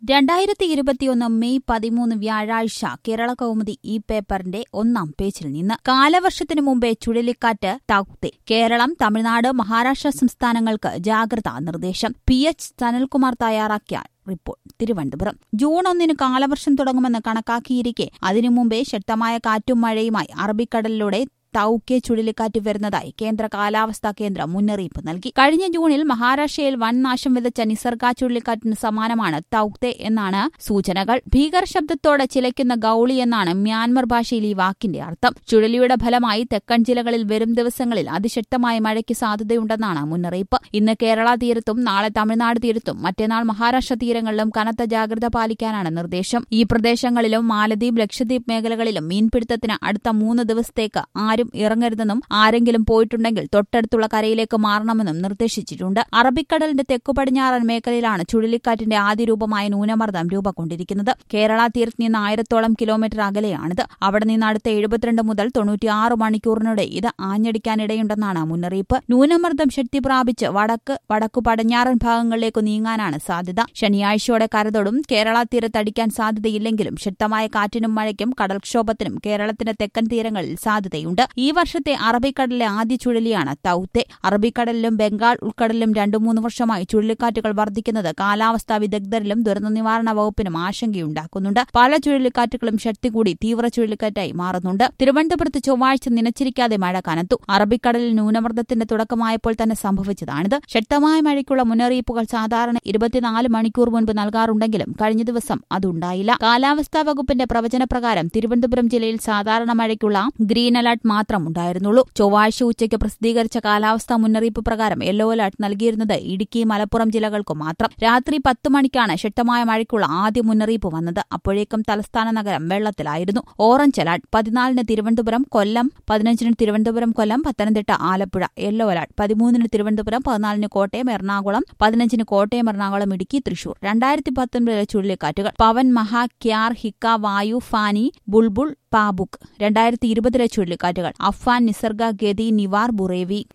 രണ്ടായിരത്തി ഇരുപത്തിയൊന്ന് മെയ് പതിമൂന്ന് വ്യാഴാഴ്ച കേരള കൗമുദി ഈ പേപ്പറിന്റെ ഒന്നാം പേജിൽ നിന്ന് കാലവർഷത്തിനു മുമ്പേ ചുഴലിക്കാറ്റ് തൗക്തെ കേരളം തമിഴ്നാട് മഹാരാഷ്ട്ര സംസ്ഥാനങ്ങൾക്ക് ജാഗ്രതാ നിർദ്ദേശം പി എച്ച് സനൽകുമാർ തയ്യാറാക്കിയ റിപ്പോർട്ട് തിരുവനന്തപുരം ജൂൺ ഒന്നിന് കാലവർഷം തുടങ്ങുമെന്ന് കണക്കാക്കിയിരിക്കെ അതിനു മുമ്പേ ശക്തമായ കാറ്റും മഴയുമായി അറബിക്കടലിലൂടെ തൌക്കെ ചുഴലിക്കാറ്റ് വരുന്നതായി കേന്ദ്ര കാലാവസ്ഥാ കേന്ദ്രം മുന്നറിയിപ്പ് നൽകി കഴിഞ്ഞ ജൂണിൽ മഹാരാഷ്ട്രയിൽ വൻ നാശം വിതച്ച നിസർഗ ചുഴലിക്കാറ്റിന് സമാനമാണ് തൌക്തെ എന്നാണ് സൂചനകൾ ഭീകര ശബ്ദത്തോടെ ചിലയ്ക്കുന്ന ഗൌളി എന്നാണ് മ്യാൻമർ ഭാഷയിൽ ഈ വാക്കിന്റെ അർത്ഥം ചുഴലിയുടെ ഫലമായി തെക്കൻ ജില്ലകളിൽ വരും ദിവസങ്ങളിൽ അതിശക്തമായ മഴയ്ക്ക് സാധ്യതയുണ്ടെന്നാണ് മുന്നറിയിപ്പ് ഇന്ന് കേരള തീരത്തും നാളെ തമിഴ്നാട് തീരത്തും മറ്റന്നാൾ മഹാരാഷ്ട്ര തീരങ്ങളിലും കനത്ത ജാഗ്രത പാലിക്കാനാണ് നിർദ്ദേശം ഈ പ്രദേശങ്ങളിലും മാലദ്വീപ് ലക്ഷദ്വീപ് മേഖലകളിലും മീൻപിടുത്തത്തിന് അടുത്ത മൂന്ന് ദിവസത്തേക്ക് ആരും ഇറങ്ങരുതെന്നും ആരെങ്കിലും പോയിട്ടുണ്ടെങ്കിൽ തൊട്ടടുത്തുള്ള കരയിലേക്ക് മാറണമെന്നും നിർദ്ദേശിച്ചിട്ടുണ്ട് അറബിക്കടലിന്റെ തെക്കു പടിഞ്ഞാറൻ മേഖലയിലാണ് ചുഴലിക്കാറ്റിന്റെ ആദ്യ രൂപമായ ന്യൂനമർദ്ദം രൂപം കൊണ്ടിരിക്കുന്നത് കേരള തീരത്ത് നിന്ന് ആയിരത്തോളം കിലോമീറ്റർ അകലെയാണിത് അവിടെ നിന്ന് അടുത്ത എഴുപത്തിരണ്ട് മുതൽ തൊണ്ണൂറ്റിയാറ് മണിക്കൂറിനിടെ ഇത് ആഞ്ഞടിക്കാനിടയുണ്ടെന്നാണ് മുന്നറിയിപ്പ് ന്യൂനമർദ്ദം ശക്തി പ്രാപിച്ച് വടക്ക് വടക്കു പടിഞ്ഞാറൻ ഭാഗങ്ങളിലേക്ക് നീങ്ങാനാണ് സാധ്യത ശനിയാഴ്ചയോടെ കരതൊടും കേരള തീരത്തടിക്കാൻ സാധ്യതയില്ലെങ്കിലും ശക്തമായ കാറ്റിനും മഴയ്ക്കും കടൽക്ഷോഭത്തിനും കേരളത്തിന്റെ തെക്കൻ തീരങ്ങളിൽ സാധ്യതയുണ്ട് ഈ വർഷത്തെ അറബിക്കടലിലെ ആദ്യ ചുഴലിയാണ് തൌത്തെ അറബിക്കടലിലും ബംഗാൾ ഉൾക്കടലിലും രണ്ടു മൂന്ന് വർഷമായി ചുഴലിക്കാറ്റുകൾ വർദ്ധിക്കുന്നത് കാലാവസ്ഥാ വിദഗ്ധരിലും ദുരന്ത നിവാരണ വകുപ്പിനും ആശങ്കയുണ്ടാക്കുന്നുണ്ട് പല ചുഴലിക്കാറ്റുകളും ശക്തി കൂടി തീവ്ര ചുഴലിക്കാറ്റായി മാറുന്നുണ്ട് തിരുവനന്തപുരത്ത് ചൊവ്വാഴ്ച നനച്ചിരിക്കാതെ മഴ കനത്തു അറബിക്കടലിൽ ന്യൂനമർദ്ദത്തിന്റെ തുടക്കമായപ്പോൾ തന്നെ സംഭവിച്ചതാണിത് ശക്തമായ മഴയ്ക്കുള്ള മുന്നറിയിപ്പുകൾ സാധാരണ ഇരുപത്തിനാല് മണിക്കൂർ മുൻപ് നൽകാറുണ്ടെങ്കിലും കഴിഞ്ഞ ദിവസം അതുണ്ടായില്ല കാലാവസ്ഥാ വകുപ്പിന്റെ പ്രവചനപ്രകാരം തിരുവനന്തപുരം ജില്ലയിൽ സാധാരണ മഴയ്ക്കുള്ള ഗ്രീൻ അലർട്ട് മാത്രം ഉണ്ടായിരുന്നുള്ളൂ ചൊവ്വാഴ്ച ഉച്ചയ്ക്ക് പ്രസിദ്ധീകരിച്ച കാലാവസ്ഥാ മുന്നറിയിപ്പ് പ്രകാരം യെല്ലോ അലർട്ട് നൽകിയിരുന്നത് ഇടുക്കി മലപ്പുറം ജില്ലകൾക്കു മാത്രം രാത്രി പത്ത് മണിക്കാണ് ശക്തമായ മഴയ്ക്കുള്ള ആദ്യ മുന്നറിയിപ്പ് വന്നത് അപ്പോഴേക്കും തലസ്ഥാന നഗരം വെള്ളത്തിലായിരുന്നു ഓറഞ്ച് അലർട്ട് പതിനാലിന് തിരുവനന്തപുരം കൊല്ലം പതിനഞ്ചിന് തിരുവനന്തപുരം കൊല്ലം പത്തനംതിട്ട ആലപ്പുഴ യെല്ലോ അലർട്ട് പതിമൂന്നിന് തിരുവനന്തപുരം പതിനാലിന് കോട്ടയം എറണാകുളം പതിനഞ്ചിന് കോട്ടയം എറണാകുളം ഇടുക്കി തൃശൂർ രണ്ടായിരത്തി പത്തൊൻപതിലെ ചുഴലിക്കാറ്റുകൾ പവൻ മഹ ക്യാർ ഹിക്ക വായു ഫാനി ബുൾബുൾ പാബുക് രണ്ടായിരത്തി ഇരുപതിലെ ചുഴലിക്കാറ്റുകൾ അഫ്വാൻ നിസർഗ ഗതി നിവാർ ബുറേവി